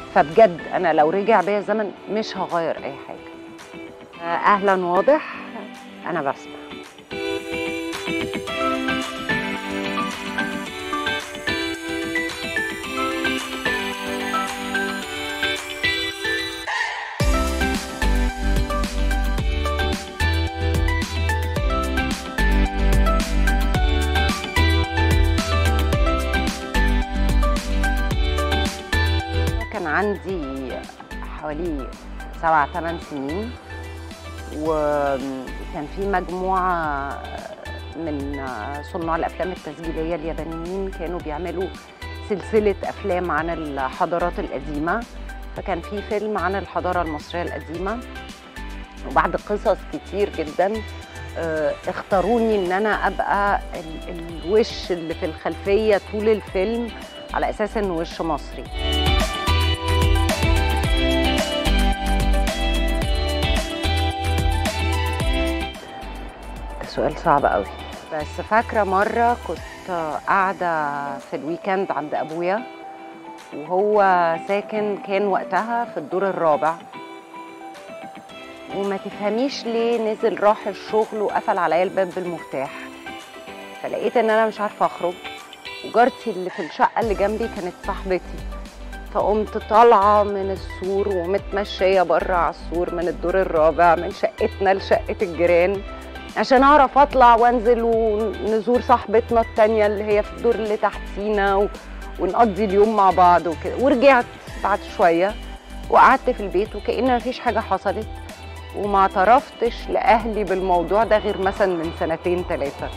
فبجد انا لو رجع بيا الزمن مش هغير اي حاجه آه، اهلا واضح انا بسمع كان عندي حوالي سبع ثمان سنين وكان في مجموعة من صناع الأفلام التسجيلية اليابانيين كانوا بيعملوا سلسلة أفلام عن الحضارات القديمة فكان في فيلم عن الحضارة المصرية القديمة وبعد قصص كتير جدا آه، اختاروني ان انا ابقى ال- الوش اللي في الخلفيه طول الفيلم على اساس انه وش مصري ده سؤال صعب قوي بس فاكره مره كنت قاعده في الويكند عند ابويا وهو ساكن كان وقتها في الدور الرابع وما تفهميش ليه نزل راح الشغل وقفل عليا الباب بالمفتاح فلقيت ان انا مش عارفه اخرج وجارتي اللي في الشقه اللي جنبي كانت صاحبتي فقمت طالعه من السور ومتمشيه بره على السور من الدور الرابع من شقتنا لشقه الجيران عشان اعرف اطلع وانزل ونزور صاحبتنا التانية اللي هي في الدور اللي تحتينا و... ونقضي اليوم مع بعض وكده ورجعت بعد شويه وقعدت في البيت وكأن مفيش حاجه حصلت وما اعترفتش لاهلي بالموضوع ده غير مثلا من سنتين ثلاثه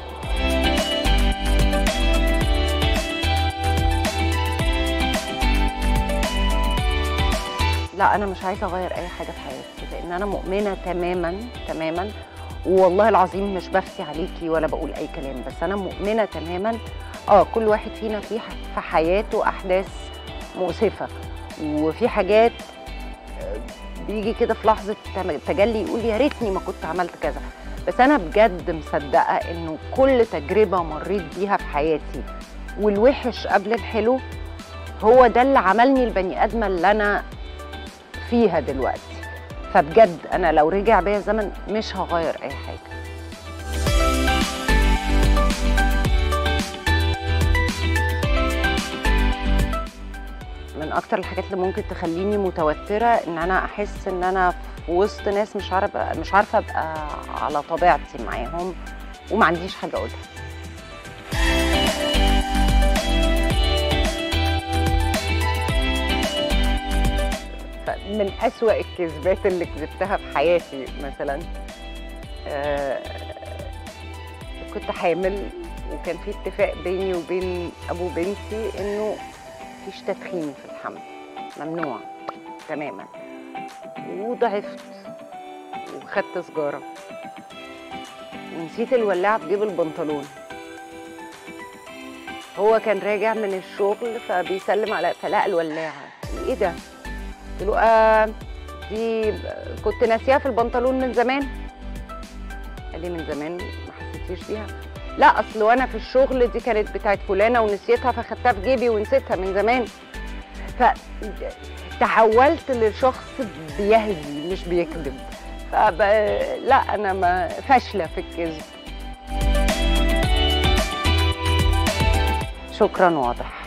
لا انا مش عايزه اغير اي حاجه في حياتي لان انا مؤمنه تماما تماما والله العظيم مش بفتي عليكي ولا بقول اي كلام بس انا مؤمنه تماما اه كل واحد فينا فيه ح- في حياته احداث مؤسفه وفي حاجات آه، بيجي كده في لحظه تم- تجلي يقول يا ريتني ما كنت عملت كذا بس انا بجد مصدقه انه كل تجربه مريت بيها في حياتي والوحش قبل الحلو هو ده اللي عملني البني ادمه اللي انا فيها دلوقتي فبجد انا لو رجع بيا الزمن مش هغير اي حاجه من اكتر الحاجات اللي ممكن تخليني متوتره ان انا احس ان انا في وسط ناس مش عارفه مش عارفه ابقى على طبيعتي معاهم وما عنديش حاجه اقولها من أسوأ الكذبات اللي كذبتها في حياتي مثلا آه، كنت حامل وكان في اتفاق بيني وبين أبو بنتي إنه مفيش تدخين في الحمل ممنوع تماما وضعفت وخدت سجارة ونسيت الولاعة في جيب البنطلون هو كان راجع من الشغل فبيسلم على فلقى الولاعة ايه ده؟ قلت له آه دي كنت ناسيها في البنطلون من زمان قال لي من زمان ما حسيتيش بيها لا اصل وانا في الشغل دي كانت بتاعت فلانه ونسيتها فخدتها في جيبي ونسيتها من زمان فتحولت لشخص بيهدي مش بيكذب فب... لا انا ما فاشله في الكذب شكرا واضح